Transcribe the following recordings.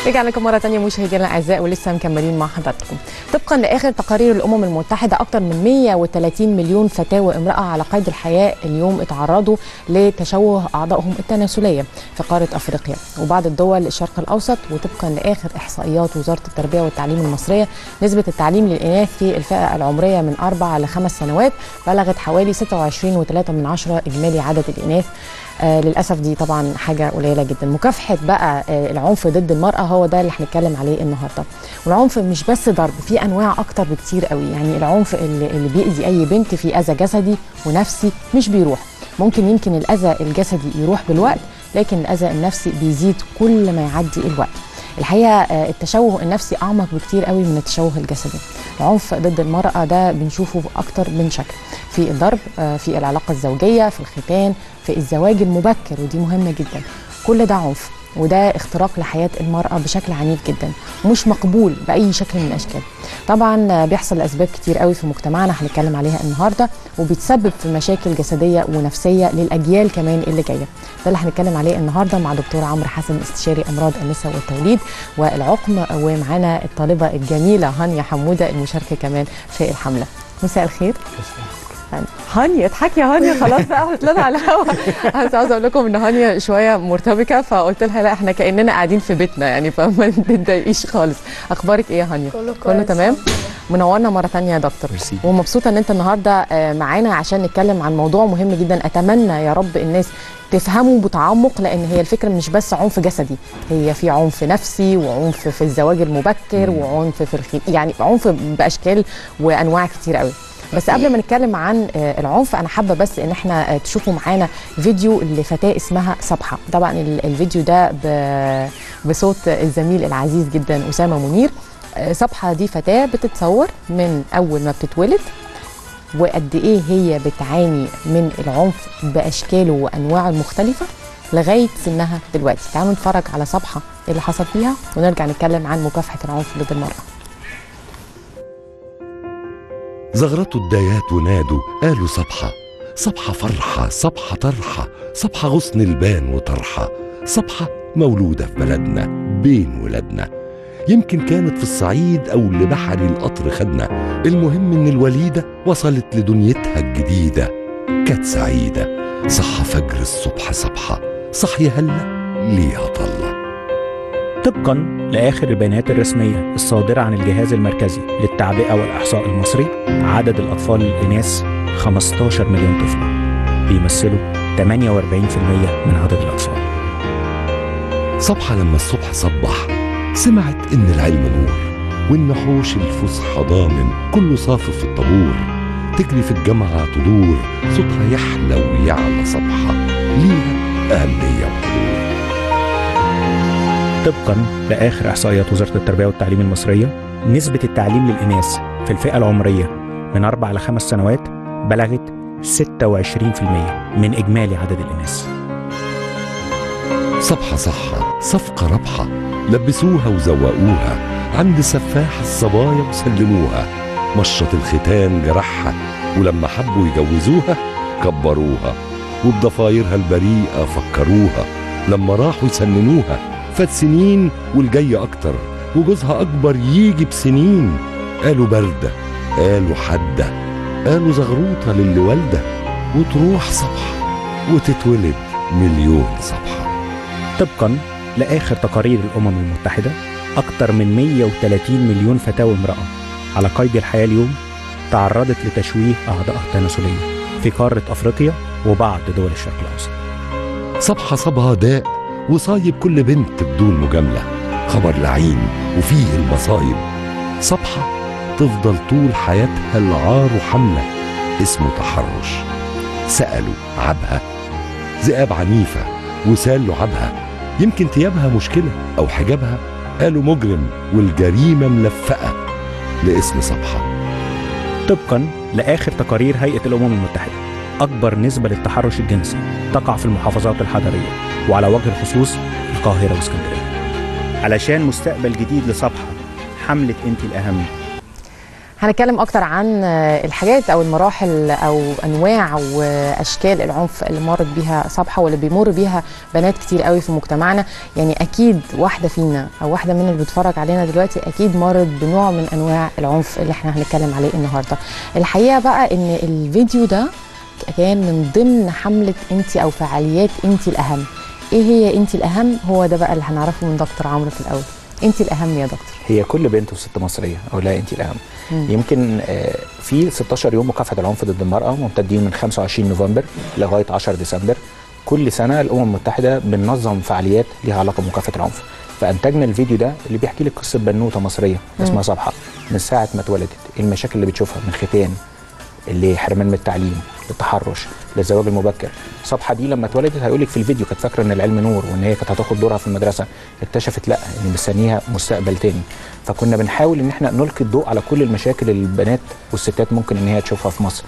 رجعنا لكم مرة تانية مشاهدينا الأعزاء ولسه مكملين مع حضراتكم. طبقا لآخر تقارير الأمم المتحدة أكثر من 130 مليون فتاة وامرأة على قيد الحياة اليوم اتعرضوا لتشوه أعضائهم التناسلية في قارة أفريقيا وبعض الدول الشرق الأوسط وطبقا لآخر إحصائيات وزارة التربية والتعليم المصرية نسبة التعليم للإناث في الفئة العمرية من أربع لخمس سنوات بلغت حوالي 26.3 من عشرة إجمالي عدد الإناث آه للاسف دي طبعا حاجه قليله جدا مكافحه بقى آه العنف ضد المراه هو ده اللي هنتكلم عليه النهارده والعنف مش بس ضرب في انواع اكتر بكتير قوي يعني العنف اللي, اللي بيأذي اي بنت في اذى جسدي ونفسي مش بيروح ممكن يمكن الاذى الجسدي يروح بالوقت لكن الاذى النفسي بيزيد كل ما يعدي الوقت الحقيقه التشوه النفسي اعمق بكتير قوي من التشوه الجسدي العنف ضد المراه ده بنشوفه اكتر من شكل في الضرب في العلاقه الزوجيه في الختان في الزواج المبكر ودي مهمه جدا كل ده عنف وده اختراق لحياه المراه بشكل عنيف جدا ومش مقبول باي شكل من الاشكال طبعا بيحصل لاسباب كتير قوي في مجتمعنا هنتكلم عليها النهارده وبيتسبب في مشاكل جسديه ونفسيه للاجيال كمان اللي جايه ده اللي هنتكلم عليه النهارده مع دكتور عمرو حسن استشاري امراض النساء والتوليد والعقم ومعانا الطالبه الجميله هانيا حموده المشاركه كمان في الحمله مساء الخير هانيا اضحكي يا هانيا خلاص بقى احنا طلعنا على الهوا بس عاوزه اقول لكم ان هانيا شويه مرتبكه فقلت لها لا احنا كاننا قاعدين في بيتنا يعني فما تتضايقيش خالص اخبارك ايه يا هانيا كله كله كويس. تمام منورنا مره ثانيه يا دكتور ميرسي. ومبسوطه ان انت النهارده آه، معانا عشان نتكلم عن موضوع مهم جدا اتمنى يا رب الناس تفهمه بتعمق لان هي الفكره مش بس عنف جسدي هي في عنف نفسي وعنف في الزواج المبكر وعنف في الخي... يعني عنف باشكال وانواع كتير قوي بس قبل ما نتكلم عن آه، العنف انا حابه بس ان احنا آه، تشوفوا معانا فيديو لفتاه اسمها صبحه طبعا ال- الفيديو ده ب- بصوت الزميل العزيز جدا اسامه منير آه، صبحه دي فتاه بتتصور من اول ما بتتولد وقد ايه هي بتعاني من العنف باشكاله وانواعه المختلفه لغايه سنها دلوقتي تعالوا نتفرج على صبحه اللي حصل فيها ونرجع نتكلم عن مكافحه العنف ضد المراه زغرته الدايات ونادوا قالوا صبحة صبحة فرحة صبحة طرحة صبحة غصن البان وطرحة صبحة مولودة في بلدنا بين ولادنا يمكن كانت في الصعيد أو لبحري القطر خدنا المهم إن الوليدة وصلت لدنيتها الجديدة كانت سعيدة صح فجر الصبح صبحة صحي هلا ليها طلة طبقا لآخر البيانات الرسمية الصادرة عن الجهاز المركزي للتعبئة والإحصاء المصري عدد الأطفال الإناث 15 مليون طفل بيمثلوا 48% من عدد الأطفال صبحة لما الصبح صبح سمعت إن العلم نور والنحوش الفصحى ضامن كله صافي في الطابور تجري في الجامعة تدور صوتها يحلى ويعلى صبحة ليها أهمية وحضور طبقا لآخر إحصائيات وزارة التربية والتعليم المصرية نسبة التعليم للإناث في الفئة العمرية من أربع لخمس سنوات بلغت 26% من إجمالي عدد الإناث صبحة صحة صفقة رابحة لبسوها وزوقوها عند سفاح الصبايا وسلموها مشط الختان جرحها ولما حبوا يجوزوها كبروها وبضفايرها البريئة فكروها لما راحوا يسننوها فات سنين والجاي أكتر وجوزها أكبر يجي بسنين قالوا باردة قالوا حدة قالوا زغروطة للي والدة وتروح صبحة وتتولد مليون صبحة طبقا لآخر تقارير الأمم المتحدة أكثر من 130 مليون فتاة وامرأة على قيد الحياة اليوم تعرضت لتشويه أعضائها التناسلية في قارة أفريقيا وبعض دول الشرق الأوسط صبحة صبها داء وصايب كل بنت بدون مجاملة خبر لعين وفيه المصايب صبحة تفضل طول حياتها العار وحملة اسمه تحرش سألوا عبها ذئاب عنيفة وسال لعبها يمكن تيابها مشكلة أو حجابها قالوا مجرم والجريمة ملفقة لاسم صبحة طبقا لآخر تقارير هيئة الأمم المتحدة أكبر نسبة للتحرش الجنسي تقع في المحافظات الحضرية وعلى وجه الخصوص القاهرة واسكندرية علشان مستقبل جديد لصبحة حملة أنت الأهم هنتكلم اكتر عن آه، الحاجات او المراحل او انواع واشكال العنف اللي مرت بيها صبحه واللي بيمر بيها بنات كتير قوي في مجتمعنا يعني اكيد واحده فينا او واحده من اللي بتتفرج علينا دلوقتي اكيد مرت بنوع من انواع العنف اللي احنا هنتكلم عليه النهارده الحقيقه بقى ان الفيديو ده كان من ضمن حمله انت او فعاليات انت الاهم ايه هي انت الاهم هو ده بقى اللي هنعرفه من دكتور عمرو في الاول انت الاهم يا دكتور هي كل بنت وست مصريه اقول لها انت الاهم يمكن آه، في 16 يوم مكافحه العنف ضد المراه ممتدين من 25 نوفمبر لغايه 10 ديسمبر كل سنه الامم المتحده بننظم فعاليات ليها علاقه بمكافحه العنف فانتجنا الفيديو ده اللي بيحكي لك قصه بنوته مصريه اسمها صبحه من ساعه ما اتولدت إيه المشاكل اللي بتشوفها من ختان اللي حرمان من التعليم للتحرش للزواج المبكر صبحه دي لما اتولدت هيقول لك في الفيديو كانت فاكره ان العلم نور وان هي كانت هتاخد دورها في المدرسه اكتشفت لا ان مستنيها مستقبل تاني فكنا بنحاول ان احنا نلقي الضوء على كل المشاكل اللي البنات والستات ممكن ان هي تشوفها في مصر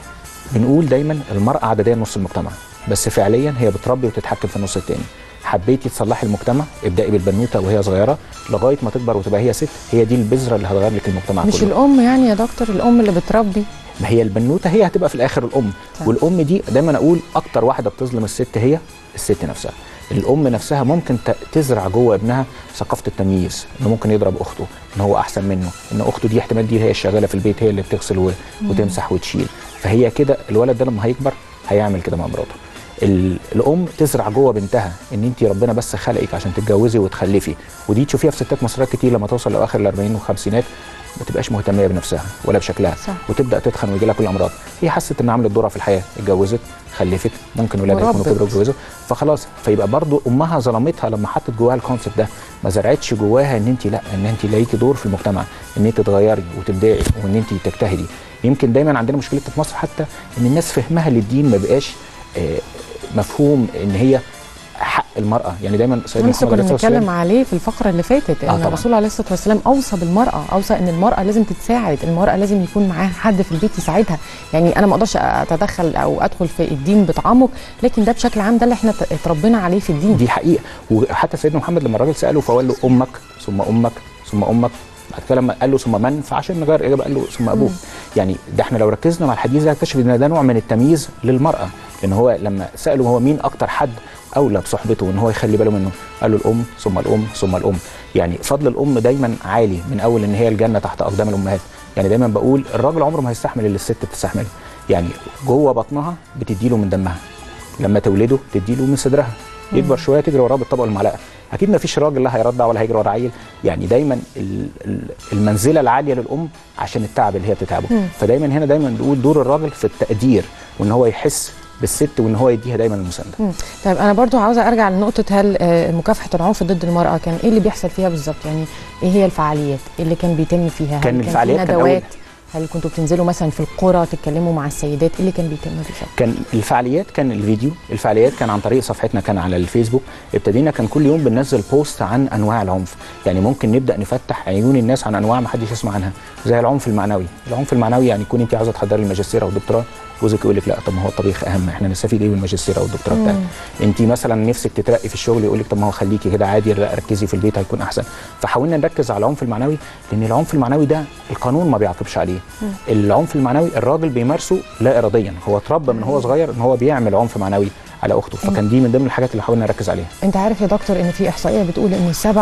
بنقول دايما المراه عدديا نص المجتمع بس فعليا هي بتربي وتتحكم في النص التاني حبيتي تصلحي المجتمع ابدأي بالبنوته وهي صغيره لغايه ما تكبر وتبقى هي ست هي دي البذره اللي هتغير لك المجتمع مش كله الام يعني يا دكتور الام اللي بتربي ما هي البنوته هي هتبقى في الاخر الام صح. والام دي دايما اقول اكتر واحده بتظلم الست هي الست نفسها الام نفسها ممكن ت- تزرع جوه ابنها ثقافه التمييز انه ممكن يضرب اخته ان هو احسن منه ان اخته دي احتمال دي هي الشغاله في البيت هي اللي بتغسل و- وتمسح وتشيل فهي كده الولد ده لما هيكبر هيعمل كده مع مراته ال- الام تزرع جوه بنتها ان انت ربنا بس خلقك عشان تتجوزي وتخلفي ودي تشوفيها في ستات مصريات كتير لما توصل لاواخر الاربعين والخمسينات ما تبقاش مهتميه بنفسها ولا بشكلها صح. وتبدا تتخن ويجي لها كل الامراض هي حست ان عملت دورها في الحياه اتجوزت خلفت ممكن ولادها يكونوا وربت. كبروا واتجوزوا فخلاص فيبقى برضو امها ظلمتها لما حطت جواها الكونسيبت ده ما زرعتش جواها ان انت لا ان انت ليكي دور في المجتمع ان انت تتغيري وتبدعي وان انت تجتهدي يمكن دايما عندنا مشكلتنا في مصر حتى ان الناس فهمها للدين ما بقاش آه، مفهوم ان هي حق المراه يعني دايما سيدنا لسه محمد كنا عليه الصلاه بنتكلم والسلام عليه في الفقره اللي فاتت آه ان طبعاً. الرسول عليه الصلاه والسلام اوصى بالمراه اوصى ان المراه لازم تتساعد المراه لازم يكون معاها حد في البيت يساعدها يعني انا ما اقدرش اتدخل او ادخل في الدين بتعمق لكن ده بشكل عام ده اللي احنا ت- اتربينا عليه في الدين دي حقيقه وحتى سيدنا محمد لما الراجل ساله فقال له امك ثم امك ثم امك بعد كده لما قال له ثم من فعشان نغير الاجابه قال له ثم ابوك يعني ده احنا لو ركزنا مع الحديث ده هنكتشف ان ده نوع من التمييز للمراه لان هو لما ساله هو مين اكتر حد اولى بصحبته ان هو يخلي باله منه قال له الام ثم الام ثم الام يعني فضل الام دايما عالي من اول ان هي الجنه تحت اقدام الامهات يعني دايما بقول الراجل عمره ما هيستحمل اللي الست بتستحمله يعني جوه بطنها بتديله من دمها لما تولده تديله من صدرها يكبر شويه تجري وراه بالطبق المعلقه اكيد ما فيش راجل لا هيرضع ولا هيجري ورا عيل يعني دايما ال- ال- المنزله العاليه للام عشان التعب اللي هي بتتعبه مم. فدايما هنا دايما بنقول دور الراجل في التقدير وان هو يحس بالست وان هو يديها دايما المسانده مم. طيب انا برضو عاوزه ارجع لنقطه هل آه، مكافحه العنف ضد المراه كان ايه اللي بيحصل فيها بالظبط يعني ايه هي الفعاليات إيه اللي كان بيتم فيها كان هل الفعاليات في كان ندوات أول- هل كنتوا بتنزلوا مثلا في القرى تتكلموا مع السيدات ايه اللي كان بيتم بالظبط كان الفعاليات كان الفيديو الفعاليات كان عن طريق صفحتنا كان على الفيسبوك ابتدينا كان كل يوم بننزل بوست عن انواع العنف يعني ممكن نبدا نفتح عيون الناس عن انواع ما حدش يسمع عنها زي العنف المعنوي العنف المعنوي يعني يكون انت عاوزه تحضري الماجستير او الدكتوراه جوزك يقول لك لا طب ما هو الطبيخ اهم احنا نستفيد ايه من الماجستير او الدكتوراه بتاعك انت مثلا نفسك تترقي في الشغل يقول لك طب ما هو خليكي كده عادي لا ركزي في البيت هيكون احسن فحاولنا نركز على العنف المعنوي لان العنف المعنوي ده القانون ما بيعاقبش عليه العنف المعنوي الراجل بيمارسه لا اراديا هو اتربى من هو صغير ان هو بيعمل عنف معنوي على اخته فكان دي من ضمن الحاجات اللي حاولنا نركز عليها انت عارف يا دكتور ان في احصائيه بتقول ان 47%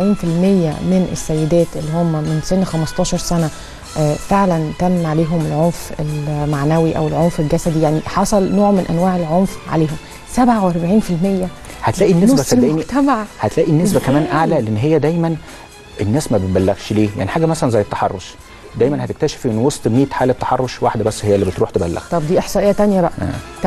من السيدات اللي هم من سن 15 سنه آه، فعلا تم عليهم العنف المعنوي او العنف الجسدي يعني حصل نوع من انواع العنف عليهم 47% هتلاقي النسبه نص صدقيني المجتمع هتلاقي النسبه كمان اعلى لان هي دايما الناس ما بتبلغش ليه يعني حاجه مثلا زي التحرش دايما هتكتشفي ان وسط 100 حاله تحرش واحده بس هي اللي بتروح تبلغ طب دي احصائيه تانية بقى آه. 98%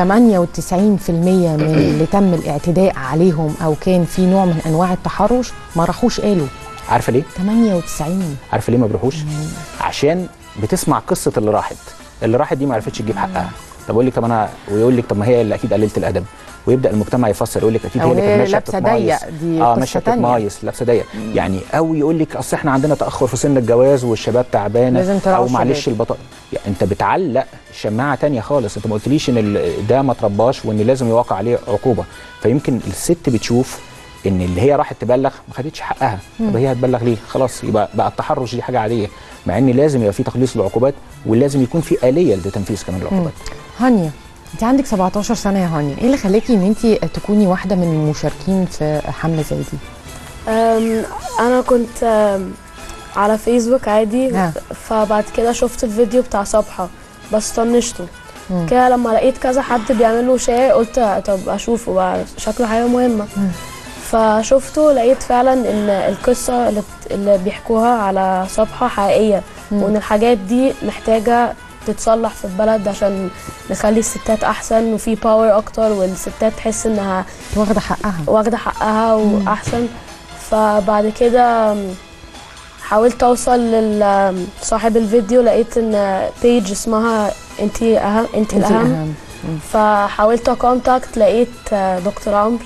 من اللي تم الاعتداء عليهم او كان في نوع من انواع التحرش ما راحوش قالوا عارفه ليه 98 عارفه ليه ما بيروحوش عشان بتسمع قصه اللي راحت اللي راحت دي ما عرفتش تجيب حقها طب اقول لك طب انا ويقول لك طب ما هي اللي اكيد قليله الادب ويبدا المجتمع يفسر يقول لك اكيد أو هي اللي هي كانت ماشيه لابسة بتتمايز. ضيق، دي اه قصة ماشيه تانية. بتتمايز لابسه ضيق يعني او يقول لك اصل احنا عندنا تاخر في سن الجواز والشباب تعبانه لازم تراعوا او معلش الشباب. البطاقه يعني انت بتعلق شماعه تانية خالص انت ما قلتليش ان ال- ده ما ترباش وان لازم يوقع عليه عقوبه فيمكن الست بتشوف ان اللي هي راحت تبلغ ما خدتش حقها طب هي هتبلغ ليه خلاص يبقى بقى التحرش دي حاجه عاديه مع ان لازم يبقى في تخليص للعقوبات ولازم يكون في اليه لتنفيذ كمان العقوبات هانيا انت عندك 17 سنه يا هانيا ايه اللي خلاكي ان انت تكوني واحده من المشاركين في حمله زي دي أم، انا كنت أم، على فيسبوك عادي آه. فبعد كده شفت الفيديو بتاع صبحة بس طنشته مم. كده لما لقيت كذا حد بيعمل له شير قلت طب اشوفه بقى شكله حاجه مهمه مم. فشفته لقيت فعلا ان القصه اللي, بت- اللي بيحكوها على صفحه حقيقيه مم. وان الحاجات دي محتاجه تتصلح في البلد عشان نخلي الستات احسن وفي باور اكتر والستات تحس انها واخده حقها واخده حقها واحسن فبعد كده حاولت اوصل لصاحب الفيديو لقيت ان بيج اسمها انتي اهم انتي انت الاهم الاهم مم. فحاولت اكونتاكت لقيت آه، دكتور عمرو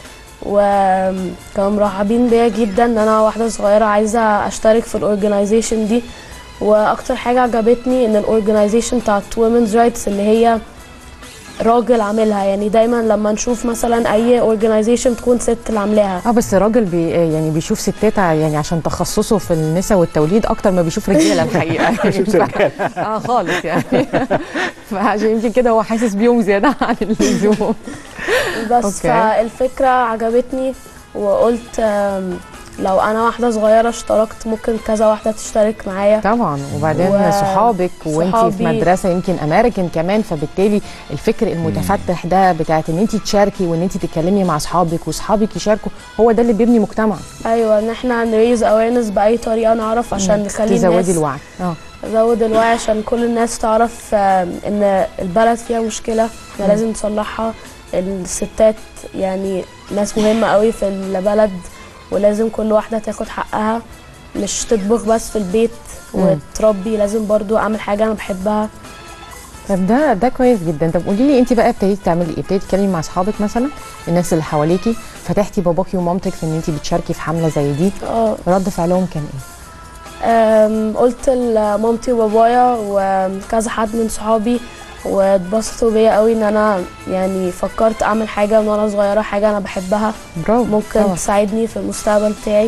وكانوا مرحبين بيا جدا ان انا واحده صغيره عايزه اشترك في الاورجنايزيشن دي واكتر حاجه عجبتني ان الاورجنايزيشن بتاعت وومنز رايتس اللي هي راجل عاملها يعني دايما لما نشوف مثلا اي اورجنايزيشن تكون ست اللي عاملاها اه بس الراجل بي يعني بيشوف ستات ع- يعني عشان تخصصه في النساء والتوليد اكتر ما بيشوف رجاله الحقيقه يعني بيشوف رجالة. ف- اه خالص يعني فعشان يمكن كده هو حاسس بيهم زياده عن اللزوم بس أوكي. فالفكرة عجبتني وقلت آم، لو أنا واحدة صغيرة اشتركت ممكن كذا واحدة تشترك معايا طبعا وبعدين و- صحابك وانت في صحابي. مدرسه يمكن امريكان كمان فبالتالي الفكر المتفتح ده بتاعت ان انت تشاركي وان انت تتكلمي مع اصحابك واصحابك يشاركوا هو ده اللي بيبني مجتمع أيوة إن احنا نريز أويرنس بأي طريقة نعرف عشان نخلي تزودي الناس الوعي اه نزود الوعي عشان كل الناس تعرف آم، إن البلد فيها مشكلة احنا لازم نصلحها الستات يعني ناس مهمة قوي في البلد ولازم كل واحدة تاخد حقها مش تطبخ بس في البيت مم. وتربي لازم برضو أعمل حاجة أنا بحبها طب ده ده كويس جدا طب قولي لي انت بقى ابتديتي تعملي ايه ابتديتي تتكلمي مع اصحابك مثلا الناس اللي حواليكي فتحتي باباكي ومامتك في ان انت بتشاركي في حمله زي دي اه رد فعلهم كان ايه أم، قلت لمامتي وبابايا وكذا حد من صحابي واتبسطوا بيا قوي ان انا يعني فكرت اعمل حاجه من وانا صغيره حاجه انا بحبها برافو ممكن طبعا. تساعدني في المستقبل بتاعي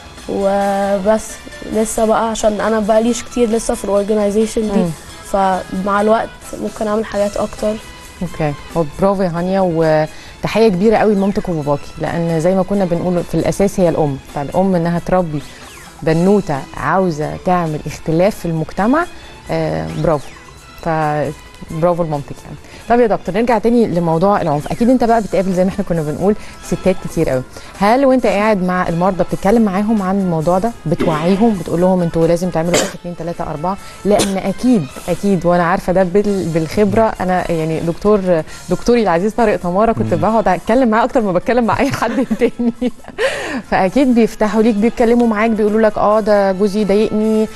وبس لسه بقى عشان انا بقاليش كتير لسه في الاورجنايزيشن دي مم. فمع الوقت ممكن اعمل حاجات اكتر اوكي هو برافو يا هانيا وتحيه كبيره قوي لمامتك وباباكي لان زي ما كنا بنقول في الاساس هي الام فالام انها تربي بنوته عاوزه تعمل اختلاف في المجتمع آه برافو ف برافو لمامتك يعني طب يا دكتور نرجع تاني لموضوع العنف اكيد انت بقى بتقابل زي ما احنا كنا بنقول ستات كتير قوي هل وانت قاعد مع المرضى بتتكلم معاهم عن الموضوع ده بتوعيهم بتقول لهم انتوا لازم تعملوا 1 2 3 4 لان اكيد اكيد وانا عارفه ده بال- بالخبره انا يعني دكتور دكتوري العزيز طارق تماره كنت بقعد اتكلم معاه اكتر ما بتكلم مع اي حد تاني فاكيد بيفتحوا ليك بيتكلموا معاك بيقولوا لك اه ده جوزي ضايقني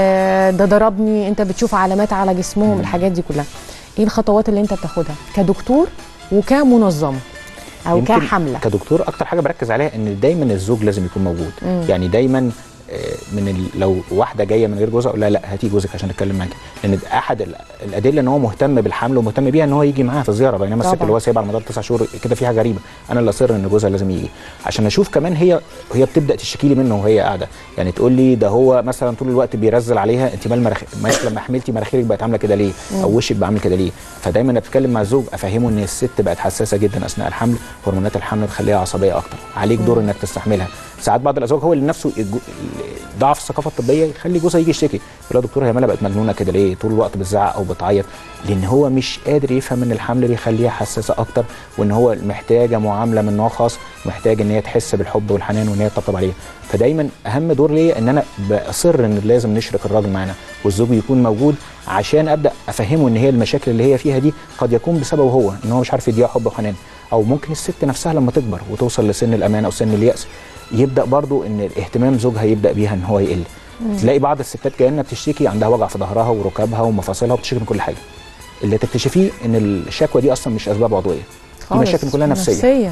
آه ده ضربني انت بتشوف علامات على جسمهم الحاجات دي كلها ايه الخطوات اللي انت بتاخدها كدكتور وكمنظمه او يمكن كحمله كدكتور اكتر حاجه بركز عليها ان دايما الزوج لازم يكون موجود مم. يعني دايما آه، من ال... لو واحده جايه من غير جوزها اقول لها لا هاتي جوزك عشان نتكلم معاكي لان ده احد ال- الادله ان هو مهتم بالحمل ومهتم بيها ان هو يجي معاها في الزياره بينما الست طبعاً. اللي هو سايبها على مدار تسع شهور كده في حاجه غريبه انا اللي اصر ان جوزها لازم يجي عشان اشوف كمان هي هي بتبدا تشتكي لي منه وهي قاعده يعني تقول لي ده هو مثلا طول الوقت بيرزل عليها انت مال مرخ... مالك لما حملتي مناخيرك بقت عامله كده ليه او وشك بقى عامل كده ليه فدايما انا بتكلم مع الزوج افهمه ان الست بقت حساسه جدا اثناء الحمل هرمونات الحمل بتخليها عصبيه اكتر عليك دور انك تستحملها ساعات بعض الازواج هو اللي نفسه الجو- ضعف الثقافه الطبيه يخلي جوزها يجي يشتكي يقول لها دكتور هي مالها بقت مجنونه كده ليه طول الوقت بتزعق او بتعيط لان هو مش قادر يفهم ان الحمل بيخليها حساسه اكتر وان هو محتاجه معامله من نوع خاص محتاج ان هي تحس بالحب والحنان وان هي تطبطب عليها فدايما اهم دور ليا ان انا باصر ان لازم نشرك الراجل معانا والزوج يكون موجود عشان ابدا افهمه ان هي المشاكل اللي هي فيها دي قد يكون بسببه هو ان هو مش عارف يديها حب وحنان او ممكن الست نفسها لما تكبر وتوصل لسن الامان او سن الياس يبدا برضو ان اهتمام زوجها يبدا بيها ان هو يقل تلاقي بعض الستات جايه لنا بتشتكي عندها وجع في ظهرها وركبها ومفاصلها وبتشتكي من كل حاجه اللي تكتشفيه ان الشكوى دي اصلا مش اسباب عضويه دي خالص. مشاكل كلها نفسيه نفسيه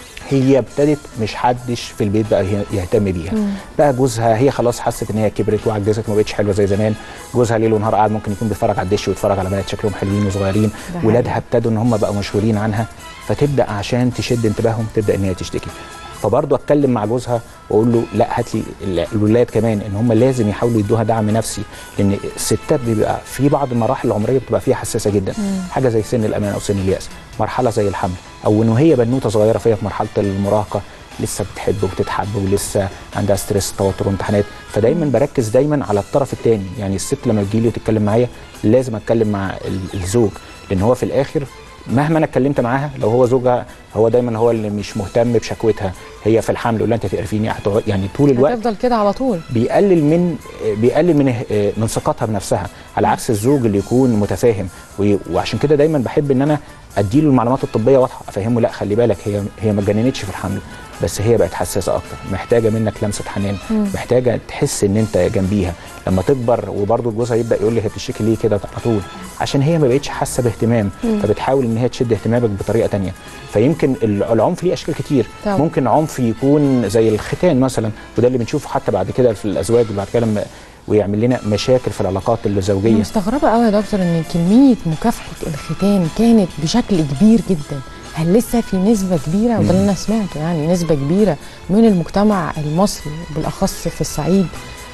هي ابتدت مش حدش في البيت بقى يه- يهتم بيها بقى جوزها هي خلاص حست ان هي كبرت وعجزت وما بقتش حلوه زي زمان جوزها ليل ونهار قاعد ممكن يكون بيتفرج على الدش ويتفرج على بنات شكلهم حلوين وصغيرين حقيقي. ولادها ابتدوا ان هم بقوا مشهورين عنها فتبدا عشان تشد انتباههم تبدا ان هي تشتكي فبرضه اتكلم مع جوزها واقول له لا هات لي ال- الولاد كمان ان هم لازم يحاولوا يدوها دعم نفسي لان الستات بيبقى في بعض المراحل العمريه بتبقى فيها حساسه جدا حاجه زي سن الامان او سن الياس مرحله زي الحمل او ان هي بنوته صغيره فيها في مرحله المراهقه لسه بتحب وبتتحب ولسه عندها ستريس توتر وامتحانات فدايما بركز دايما على الطرف الثاني يعني الست لما تجيلي وتتكلم معايا لازم اتكلم مع ال- الزوج لان هو في الاخر مهما انا اتكلمت معاها لو هو زوجها هو دايما هو اللي مش مهتم بشكوتها هي في الحمل ولا انت تقرفيني هتقعد- يعني طول الوقت هتفضل كده على طول بيقلل من بيقلل من من ثقتها بنفسها على عكس الزوج اللي يكون متفاهم و- وعشان كده دايما بحب ان انا اديله المعلومات الطبيه واضحه افهمه لا خلي بالك هي هي ما اتجننتش في الحمل بس هي بقت حساسه اكتر محتاجه منك لمسه حنان محتاجه تحس ان انت جنبيها لما تكبر وبرضه جوزها يبدا يقول لي هي بتشتكي ليه كده على طول عشان هي ما بقتش حاسه باهتمام فبتحاول ان هي تشد اهتمامك بطريقه تانية فيمكن ال- العنف ليه اشكال كتير طبعا. ممكن عنف يكون زي الختان مثلا وده اللي بنشوفه حتى بعد كده في الازواج بعد كده لما ويعمل لنا مشاكل في العلاقات انا الزوجيه مستغربه قوي يا دكتور ان كميه مكافحه الختان كانت بشكل كبير جدا هل لسه في نسبة كبيرة وده اللي أنا سمعته يعني نسبة كبيرة من المجتمع المصري بالأخص في الصعيد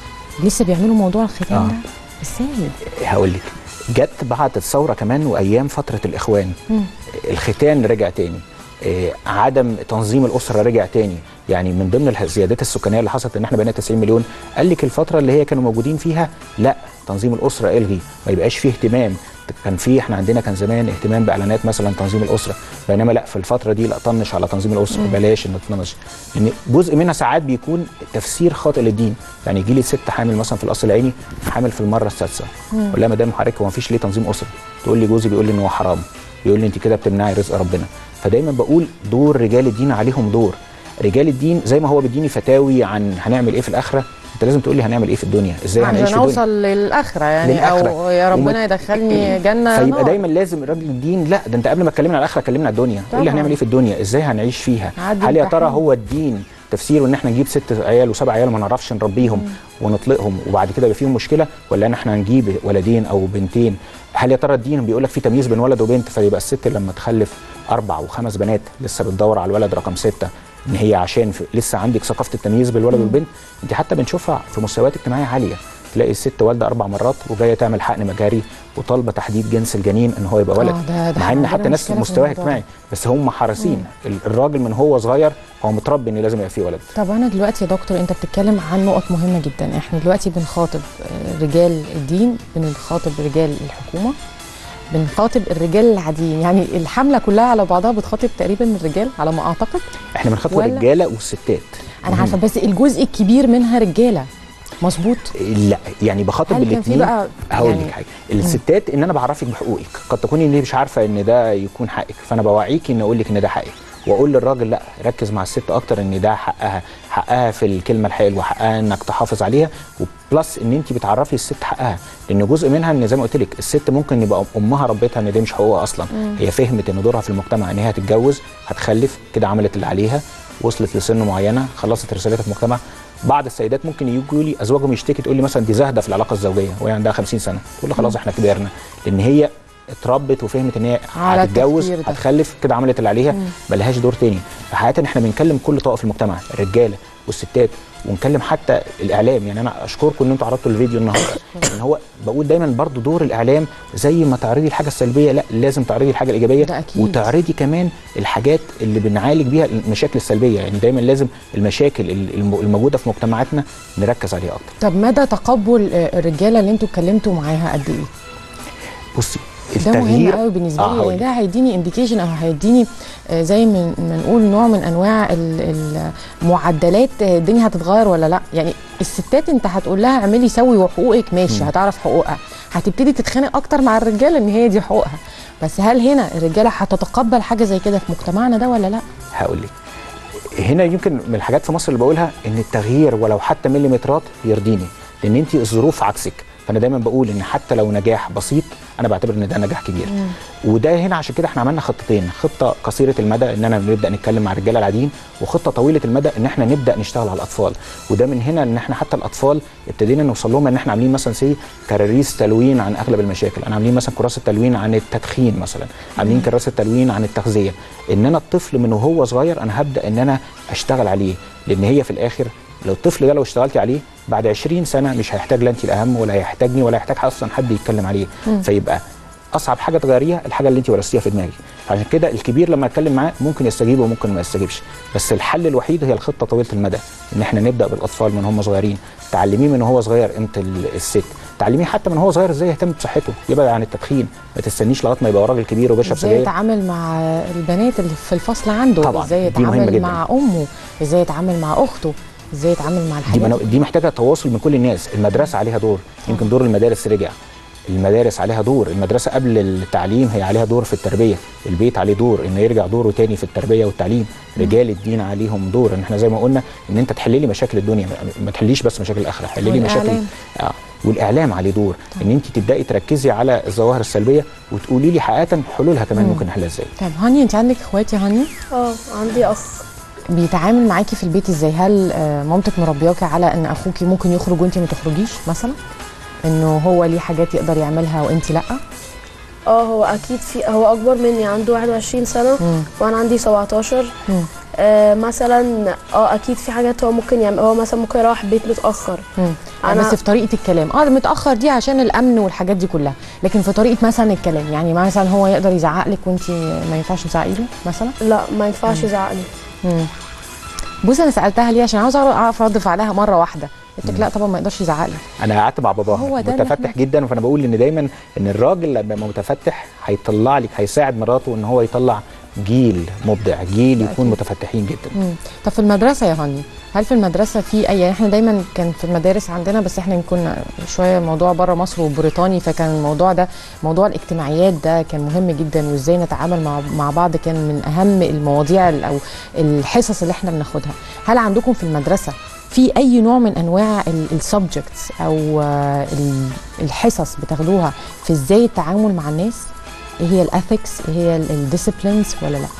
لسه بيعملوا موضوع الختان آه. ده ازاي؟ هقول لك جت بعد الثوره كمان وايام فتره الاخوان مم. الختان رجع تاني آه، عدم تنظيم الاسره رجع تاني يعني من ضمن الزيادات السكانيه اللي حصلت ان احنا بقينا 90 مليون قال لك الفتره اللي هي كانوا موجودين فيها لا تنظيم الاسره الغي ما يبقاش فيه اهتمام كان في احنا عندنا كان زمان اهتمام باعلانات مثلا تنظيم الاسره بينما لا في الفتره دي لا طنش على تنظيم الاسره بلاش ان تطنش لان جزء منها ساعات بيكون تفسير خاطئ للدين يعني يجي لي ست حامل مثلا في القصر العيني حامل في المره السادسه اقول لها مدام حضرتك هو ما فيش ليه تنظيم اسره تقول لي جوزي بيقول لي ان هو حرام يقول لي انت كده بتمنعي رزق ربنا فدايما بقول دور رجال الدين عليهم دور رجال الدين زي ما هو بيديني فتاوي عن هنعمل ايه في الاخره انت لازم تقول لي هنعمل ايه في الدنيا ازاي هنعيش عشان في الدنيا اوصل للاخره يعني للآخرة. او يا ربنا ومت- يدخلني جنه فيبقى نار. دايما لازم راجل الدين لا ده انت قبل ما تكلمنا على الاخره كلمنا على الدنيا قول لي طبعا. هنعمل ايه في الدنيا ازاي هنعيش فيها عدل هل يا ترى التحليل. هو الدين تفسيره ان احنا نجيب ست عيال وسبع عيال وما نعرفش نربيهم ونطلقهم وبعد كده يبقى فيهم مشكله ولا ان احنا نجيب ولدين او بنتين هل يا ترى الدين بيقول لك في تمييز بين ولد وبنت فيبقى الست لما تخلف اربع وخمس بنات لسه بتدور على الولد رقم سته ان هي عشان في لسه عندك ثقافه التمييز بالولد والبنت انت حتى بنشوفها في مستويات اجتماعيه عاليه تلاقي الست والده اربع مرات وجايه تعمل حقن مجاري وطالبه تحديد جنس الجنين ان هو يبقى ولد آه، ده- ده مع احنا ان عندنا حتى ناس في مشكلة في مستوى الموضوع اجتماعي بس هم حريصين ال- الراجل من هو صغير هو متربي ان لازم يبقى فيه ولد طب انا دلوقتي يا دكتور انت بتتكلم عن نقط مهمه جدا احنا دلوقتي بنخاطب آه، رجال الدين بنخاطب رجال الحكومه بنخاطب الرجال العاديين يعني الحمله كلها على بعضها بتخاطب تقريبا الرجال على ما اعتقد احنا بنخاطب ولا- الرجاله والستات انا عارفه بس الجزء الكبير منها رجاله مظبوط لا يعني بخاطب هل كان في الاثنين بقى هقول يعني- لك حاجه الستات ان انا بعرفك بحقوقك قد تكوني انت مش عارفه ان ده يكون حقك فانا بوعيكي ان اقول لك ان ده حقك واقول للراجل لا ركز مع الست اكتر ان ده حقها حقها في الكلمه الحلوه حقها انك تحافظ عليها وبلس ان انت بتعرفي الست حقها لان جزء منها ان زي ما قلت لك الست ممكن يبقى امها ربتها ان دي مش حقوقها اصلا هي فهمت ان دورها في المجتمع ان هي هتتجوز هتخلف كده عملت اللي عليها وصلت لسن معينه خلصت رسالتها في المجتمع بعض السيدات ممكن يجوا لي ازواجهم يشتكي تقول لي مثلا دي زاهده في العلاقه الزوجيه وهي عندها 50 سنه تقول لي خلاص احنا كبرنا لان هي اتربت وفهمت ان هي على هتتجوز التفكير ده. هتخلف كده عملت اللي عليها ملهاش دور تاني فحقيقه احنا بنكلم كل طوائف المجتمع الرجاله والستات ونكلم حتى الاعلام يعني انا اشكركم ان انتوا عرضتوا الفيديو النهارده ان هو بقول دايما برضو دور الاعلام زي ما تعرضي الحاجه السلبيه لا لازم تعرضي الحاجه الايجابيه ده أكيد. وتعرضي كمان الحاجات اللي بنعالج بيها المشاكل السلبيه يعني دايما لازم المشاكل الم- الموجوده في مجتمعاتنا نركز عليها اكتر طب مدى تقبل آه، الرجاله اللي انتوا اتكلمتوا معاها قد ايه بصي ده مهم التغيير قوي بالنسبه آه، لي هقول لان لك. ده هيديني انديكيشن او هيديني آه، زي ما ما نقول نوع من انواع ال- المعدلات آه، الدنيا هتتغير ولا لا يعني الستات انت هتقول لها اعملي سوي وحقوقك ماشي هتعرف حقوقها هتبتدي تتخانق اكتر مع الرجاله ان هي دي حقوقها بس هل هنا الرجاله هتتقبل حاجه زي كده في مجتمعنا ده ولا لا هقول لك هنا يمكن من الحاجات في مصر اللي بقولها ان التغيير ولو حتى مليمترات يرضيني لان انت الظروف عكسك فانا دايما بقول ان حتى لو نجاح بسيط انا بعتبر ان ده نجاح كبير وده هنا عشان كده احنا عملنا خطتين خطه قصيره المدى ان انا نبدا نتكلم مع الرجاله العاديين وخطه طويله المدى ان احنا نبدا نشتغل على الاطفال وده من هنا ان احنا حتى الاطفال ابتدينا نوصل لهم ان احنا عاملين مثلا سي كراريس تلوين عن اغلب المشاكل انا عاملين مثلا كراسه تلوين عن التدخين مثلا عاملين كراسه تلوين عن التغذيه ان انا الطفل من وهو صغير انا هبدا ان انا اشتغل عليه لان هي في الاخر لو الطفل ده لو اشتغلتي عليه بعد 20 سنه مش هيحتاج لا انت الاهم ولا هيحتاجني ولا هيحتاج اصلا حد يتكلم عليه فيبقى اصعب حاجه تغيريها الحاجه اللي انت ورثتيها في دماغك عشان كده الكبير لما اتكلم معاه ممكن يستجيب وممكن ما يستجيبش بس الحل الوحيد هي الخطه طويله المدى ان احنا نبدا بالاطفال من هم صغيرين تعلميه من هو صغير قيمه ال- الست تعلميه حتى من هو صغير ازاي يهتم بصحته يبعد عن التدخين ما تستنيش لغايه ما يبقى راجل كبير وبيشرب ازاي سجاير يتعامل مع البنات اللي في الفصل عنده طبعاً، ازاي دي مهمة يتعامل جداً. مع امه ازاي يتعامل مع اخته ازاي يتعامل مع دي, الحاجات منو... دي محتاجه تواصل من كل الناس المدرسه عليها دور يمكن دور المدارس رجع المدارس عليها دور المدرسه قبل التعليم هي عليها دور في التربيه البيت عليه دور ان يرجع دوره تاني في التربيه والتعليم رجال الدين عليهم دور ان احنا زي ما قلنا ان انت تحل لي مشاكل الدنيا ما- ما تحليش بس مشاكل الاخره حل لي مشاكل والإعلام. آه. والاعلام عليه دور ان انت تبداي تركزي على الظواهر السلبيه وتقولي لي حقيقه حلولها كمان ممكن نحلها ازاي طيب هاني انت عندك اخوات يا هاني اه عندي اخ بيتعامل معاكي في البيت ازاي هل آه، مامتك مربياكي على ان اخوكي ممكن يخرج وانت ما تخرجيش مثلا انه هو ليه حاجات يقدر يعملها وانت لا اه هو اكيد في هو اكبر مني عنده 21 سنه مم. وانا عندي 17 مم. آه مثلا اه اكيد في حاجات هو ممكن يعمل هو مثلا ممكن يروح البيت متاخر مم. أنا- بس في طريقه الكلام اه متاخر دي عشان الامن والحاجات دي كلها لكن في طريقه مثلا الكلام يعني مثلا هو يقدر يزعق لك وانت ما ينفعش تزعقي له مثلا لا ما ينفعش يزعق لي مم. بصي انا سالتها ليه عشان عاوزه اعرف رد فعلها مره واحده قلت لك لا طبعا ما يقدرش يزعق لي انا قعدت مع هو باباها ده اللي متفتح إحنا- جدا فانا بقول ان دايما ان الراجل لما يبقى متفتح هيطلع لك هيساعد مراته ان هو يطلع جيل مبدع جيل يكون متفتحين جدا مم. طب في المدرسه يا هاني هل في المدرسه في اي يعني احنا دايما كان في المدارس عندنا بس احنا كنا شويه موضوع بره مصر وبريطاني فكان الموضوع ده موضوع الاجتماعيات ده كان مهم جدا وازاي نتعامل مع مع بعض كان من اهم المواضيع ال- او الحصص اللي احنا بناخدها هل عندكم في المدرسه في اي نوع من انواع السبجكتس او آه، ال- الحصص بتاخدوها في ازاي التعامل مع الناس ايه هي الاثكس ايه هي الديسيبلينز ولا لا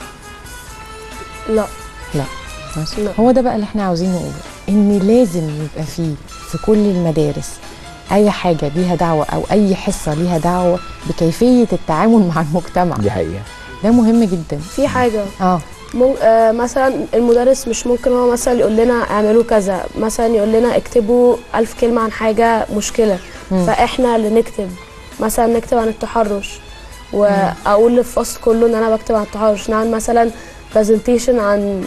لا لا بس لا. هو ده بقى اللي احنا عاوزين نقوله ان لازم يبقى فيه في كل المدارس اي حاجه ليها دعوه او اي حصه ليها دعوه بكيفيه التعامل مع المجتمع دي حقيقه ده مهم جدا في حاجه اه مم... آه مثلا المدرس مش ممكن هو مثلا يقول لنا اعملوا كذا مثلا يقول لنا اكتبوا ألف كلمة عن حاجة مشكلة مم. فاحنا اللي نكتب مثلا نكتب عن التحرش واقول للفصل كله ان انا بكتب عن التحرش نعمل مثلا برزنتيشن عن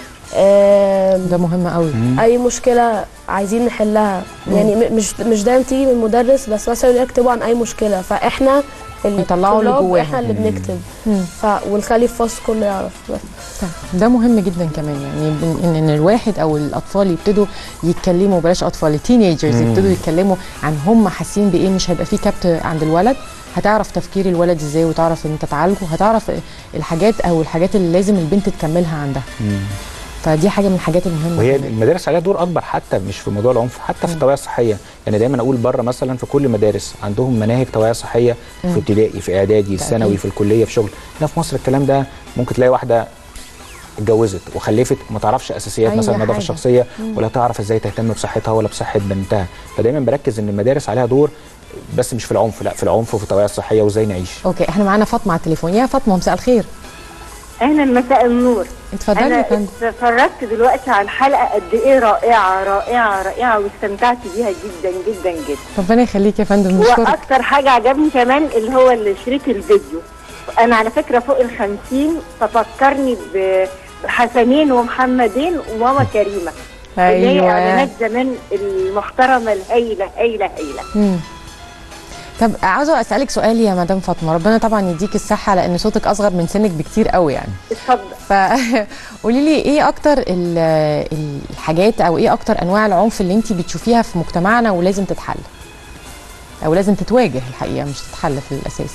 آم، ده مهم قوي اي مشكله عايزين نحلها يعني م- مش مش دايما تيجي من المدرس بس مثلا يكتبوا عن اي مشكله فاحنا يطلعوا اللي الطلاب جواهم. احنا اللي بنكتب مم. ف... ونخلي الفصل كله يعرف بس طيب، ده مهم جدا كمان يعني بن- ان ان الواحد او الاطفال يبتدوا يتكلموا بلاش اطفال التينيجرز مم. يبتدوا يتكلموا عن هم حاسين بايه مش هيبقى في كبت عند الولد هتعرف تفكير الولد ازاي وتعرف ان انت تعالجه هتعرف الحاجات او الحاجات اللي لازم البنت تكملها عندها فدي حاجه من الحاجات المهمه وهي كمان. المدارس عليها دور اكبر حتى مش في موضوع العنف حتى في التوعيه الصحيه يعني دايما اقول بره مثلا في كل المدارس عندهم مناهج توعيه صحيه في ابتدائي في اعدادي في ثانوي في الكليه في شغل هنا في مصر الكلام ده ممكن تلاقي واحده اتجوزت وخلفت وما تعرفش اساسيات أي مثلا النظافه حاجة. الشخصيه ولا تعرف ازاي تهتم بصحتها ولا بصحه بنتها فدايما بركز ان المدارس عليها دور بس مش في العنف لا في العنف وفي التوعيه الصحيه وازاي نعيش اوكي احنا معانا فاطمه على التليفون يا فاطمه مساء الخير اهلا مساء النور اتفضلي يا انا فندم اتفرجت دلوقتي على الحلقه قد ايه رائعه رائعه رائعه واستمتعت بيها جدا جدا جدا ربنا يخليك يا فندم نشكرك واكتر حاجه عجبني كمان اللي هو شريط الفيديو انا على فكره فوق الخمسين تفكرني بحسنين ومحمدين وماما كريمه اللي هي ايوه اعلانات زمان المحترمه الهايله هايله هايله مم. طب عاوزه اسالك سؤال يا مدام فاطمه ربنا طبعا يديك الصحه لان صوتك اصغر من سنك بكتير قوي يعني اتفضل فقولي لي ايه اكتر ال- الحاجات او ايه اكتر انواع العنف اللي انت بتشوفيها في مجتمعنا ولازم تتحل او لازم تتواجه الحقيقه مش تتحل في الاساس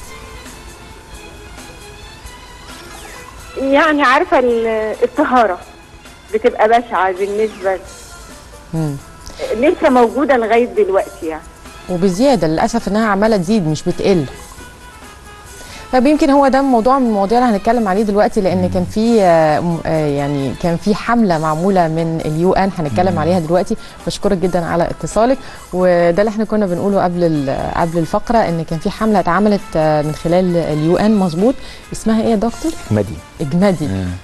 يعني عارفه ال- الطهاره بتبقى بشعه بالنسبه مم. لسه موجوده لغايه دلوقتي يعني وبزياده للاسف انها عماله تزيد مش بتقل طب يمكن هو ده موضوع من المواضيع اللي هنتكلم عليه دلوقتي لان كان في آه، م- آه، يعني كان في حمله معموله من اليو ان هنتكلم عليها دلوقتي بشكرك جدا على اتصالك وده اللي احنا كنا بنقوله قبل ال- قبل الفقره ان كان في حمله اتعملت آه، من خلال اليو ان مظبوط اسمها ايه يا دكتور؟ مدي اجمادي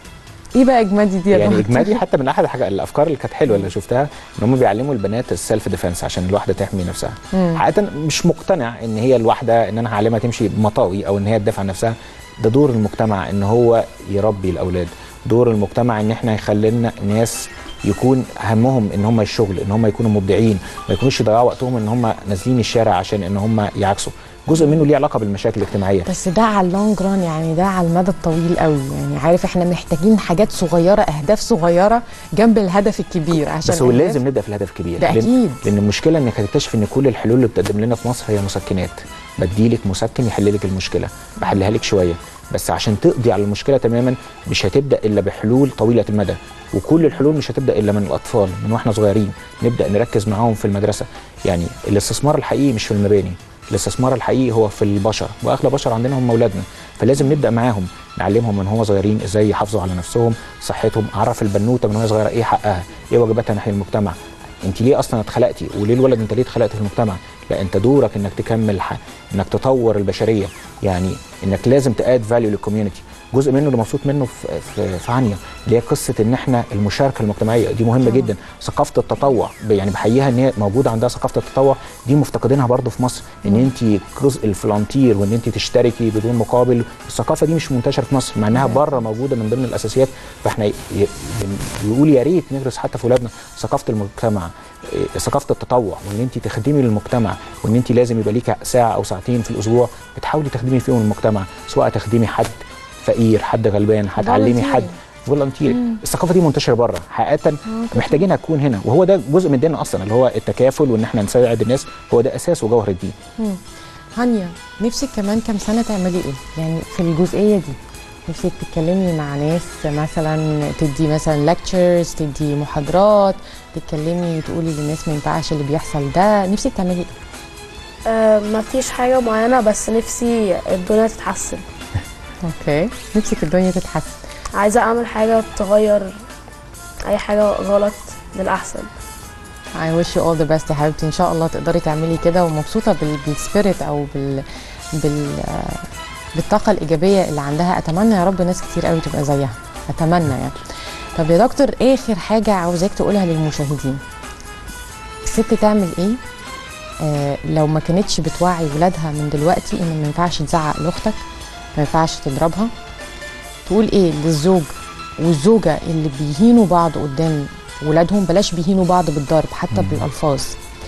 ايه بقى اجمادي دي يا يعني دكتور؟ اجمالي حتى من احد الحاجات الافكار اللي كانت حلوه اللي شفتها ان هم بيعلموا البنات السيلف ديفense عشان الواحده تحمي نفسها مم. حقيقه مش مقتنع ان هي الواحده ان انا هعلمها تمشي بمطاوي او ان هي تدافع عن نفسها ده دور المجتمع ان هو يربي الاولاد دور المجتمع ان احنا يخلي لنا ناس يكون همهم ان هم الشغل ان هم يكونوا مبدعين ما يكونوش يضيعوا وقتهم ان هم نازلين الشارع عشان ان هم يعكسوا جزء منه ليه علاقه بالمشاكل الاجتماعيه بس ده على اللونج ران يعني ده على المدى الطويل قوي يعني عارف احنا محتاجين حاجات صغيره اهداف صغيره جنب الهدف الكبير عشان بس هو أهداف- لازم نبدا في الهدف الكبير ده لأن- أكيد. لان المشكله انك هتكتشف ان كل الحلول اللي بتقدم لنا في مصر هي مسكنات بديلك مسكن يحل لك المشكله بحلها لك شويه بس عشان تقضي على المشكله تماما مش هتبدا الا بحلول طويله المدى وكل الحلول مش هتبدا الا من الاطفال من واحنا صغيرين نبدا نركز معاهم في المدرسه يعني الاستثمار الحقيقي مش في المباني الاستثمار الحقيقي هو في البشر واغلى بشر عندنا هم اولادنا فلازم نبدا معاهم نعلمهم من هم صغيرين ازاي يحافظوا على نفسهم صحتهم اعرف البنوته من وهي صغيره ايه حقها ايه واجباتها ناحيه المجتمع انت ليه اصلا اتخلقتي وليه الولد انت ليه اتخلقت في المجتمع لا انت دورك انك تكمل ح... انك تطور البشريه يعني انك لازم تاد فاليو للكوميونتي جزء منه اللي مبسوط منه في في, في عنيا اللي هي قصه ان احنا المشاركه المجتمعيه دي مهمه جدا ثقافه التطوع ب- يعني بحييها ان هي موجوده عندها ثقافه التطوع دي مفتقدينها برضه في مصر ان انت جزء الفلانتير وان انت تشتركي بدون مقابل الثقافه دي مش منتشره في مصر مع انها بره موجوده من ضمن الاساسيات فاحنا ي- ي- بنقول يا ريت ندرس حتى في اولادنا ثقافه المجتمع إيه، ثقافه التطوع وان انت تخدمي للمجتمع وان انت لازم يبقى ليك ساعه او ساعتين في الاسبوع بتحاولي تخدمي فيهم المجتمع سواء تخدمي حد فقير حد غلبان هتعلمي Volunteering. حد فولنتير الثقافه دي منتشره بره حقيقه محتاجينها تكون هنا وهو ده جزء من ديننا اصلا اللي هو التكافل وان احنا نساعد الناس هو ده اساس وجوهر الدين هانيا نفسك كمان كام سنه تعملي ايه يعني في الجزئيه دي نفسك تتكلمي مع ناس مثلا تدي مثلا lectures تدي محاضرات تتكلمي تقولي للناس ما ينفعش اللي بيحصل ده نفسك تعملي ايه آه مفيش حاجة معينة بس نفسي الدنيا تتحسن اوكي نفسك الدنيا تتحسن عايزة أعمل حاجة تغير أي حاجة غلط للأحسن I wish you all the best يا حبيبتي ان شاء الله تقدري تعملي كده ومبسوطه بال- بالسبيريت او بال بال آه، بالطاقه الايجابيه اللي عندها اتمنى يا رب ناس كتير قوي تبقى زيها اتمنى يعني طب يا دكتور اخر حاجه عاوزاك تقولها للمشاهدين الست تعمل ايه آه لو ما كانتش بتوعي ولادها من دلوقتي ان ما ينفعش تزعق لاختك ما ينفعش تضربها تقول ايه للزوج والزوجه اللي بيهينوا بعض قدام ولادهم بلاش بيهينوا بعض بالضرب حتى مم. بالالفاظ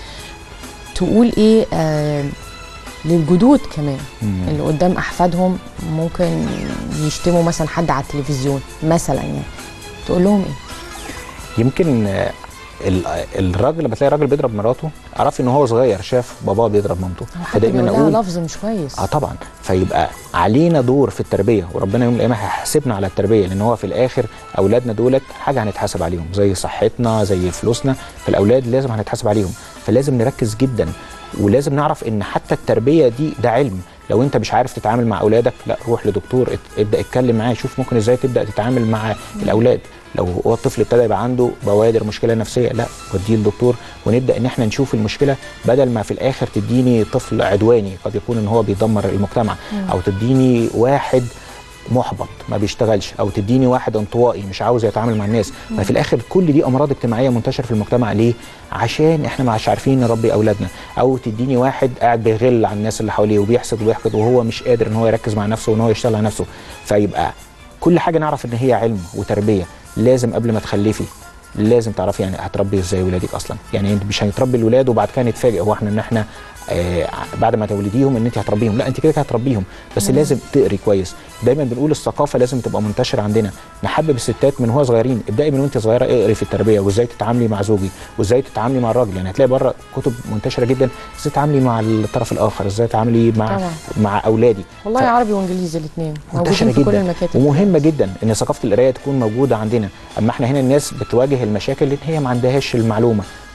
تقول ايه آه للجدود كمان مم. اللي قدام احفادهم ممكن يشتموا مثلا حد على التلفزيون مثلا يعني تقول لهم ايه يمكن آه، ال- الراجل لما تلاقي راجل بيضرب مراته اعرف ان هو صغير شاف باباه بيضرب مامته حتى فدايما لو اقول لها لفظ مش كويس اه طبعا فيبقى علينا دور في التربيه وربنا يوم القيامه هيحاسبنا على التربيه لان هو في الاخر اولادنا دولت حاجه هنتحاسب عليهم زي صحتنا زي فلوسنا فالاولاد لازم هنتحاسب عليهم فلازم نركز جدا ولازم نعرف ان حتى التربيه دي ده علم لو انت مش عارف تتعامل مع اولادك لا روح لدكتور ات- ابدا اتكلم معاه شوف ممكن ازاي تبدا تتعامل مع الاولاد لو هو الطفل ابتدى يبقى عنده بوادر مشكله نفسيه لا وديه للدكتور ونبدا ان احنا نشوف المشكله بدل ما في الاخر تديني طفل عدواني قد يكون ان هو بيدمر المجتمع او تديني واحد محبط ما بيشتغلش او تديني واحد انطوائي مش عاوز يتعامل مع الناس ما في الاخر كل دي امراض اجتماعيه منتشره في المجتمع ليه عشان احنا مش عارفين نربي اولادنا او تديني واحد قاعد بيغل على الناس اللي حواليه وبيحسد ويحقد وهو مش قادر ان هو يركز مع نفسه وان هو يشتغل على نفسه فيبقى كل حاجه نعرف ان هي علم وتربيه لازم قبل ما تخلفي لازم تعرفي يعني هتربي ازاي ولادك اصلا يعني انت مش هتربي الولاد وبعد كده نتفاجئ هو احنا ان احنا آه بعد ما تولديهم ان انت هتربيهم لا انت كده كده هتربيهم بس لازم تقري كويس دايما بنقول الثقافه لازم تبقى منتشره عندنا نحبب الستات من هو صغيرين ابداي من وانت صغيره اقري في التربيه وازاي تتعاملي مع زوجي وازاي تتعاملي مع الراجل يعني هتلاقي بره كتب منتشره جدا ازاي تتعاملي مع الطرف الاخر ازاي تتعاملي مع طبعا. مع اولادي والله ف- عربي وانجليزي الاثنين منتشره موجودين في كل جدا المكاتب ومهمه جدا ان ثقافه القرايه تكون موجوده عندنا اما احنا هنا الناس بتواجه المشاكل لان هي ما عندهاش المعلومه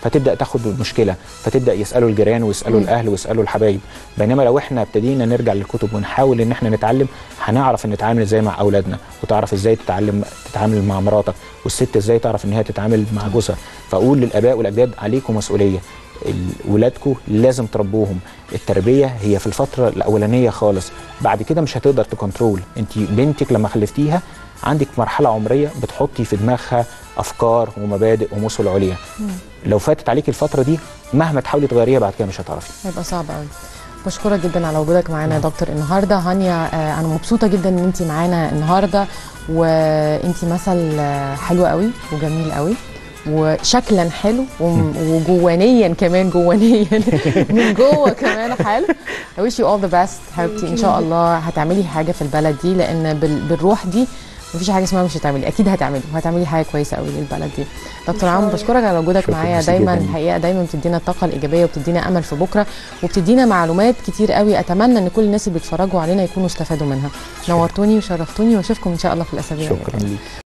فتبدا تاخد المشكله فتبدا يسالوا الجيران ويسالوا مم. الاهل ويسالوا الحبايب بينما لو احنا ابتدينا نرجع للكتب ونحاول ان احنا نتعلم هنعرف ان نتعامل ازاي مع اولادنا وتعرف ازاي تتعلم تتعامل مع مراتك والست ازاي تعرف ان هي تتعامل مع جوزها فاقول للاباء والاجداد عليكم مسؤوليه ال- ولادكم لازم تربوهم التربيه هي في الفتره الاولانيه خالص بعد كده مش هتقدر تكنترول انت بنتك لما خلفتيها عندك مرحله عمريه بتحطي في دماغها افكار ومبادئ ومثل عليا لو فاتت عليك الفتره دي مهما تحاولي تغيريها بعد كده مش هتعرفي هيبقى صعب قوي بشكرك جدا على وجودك معانا يا دكتور النهارده هانيا آه، انا مبسوطه جدا ان انت معانا النهارده وانت مثل آه، حلو قوي وجميل قوي وشكلا حلو وم- وجوانيا كمان جوانيا من جوه كمان حلو I wish you all the best حبيبتي ان شاء الله هتعملي حاجه في البلد دي لان بال- بالروح دي مفيش حاجه اسمها مش هتعملي اكيد هتعملي وهتعملي حاجه كويسه قوي للبلد دي دكتور عمرو بشكرك على وجودك شكراً معايا ميرسي دايما جداً. الحقيقه دايما بتدينا الطاقه الايجابيه وبتدينا امل في بكره وبتدينا معلومات كتير قوي اتمنى ان كل الناس اللي بيتفرجوا علينا يكونوا استفادوا منها نورتوني وشرفتوني واشوفكم ان شاء الله في الاسابيع اللي شكرا جاية. ليك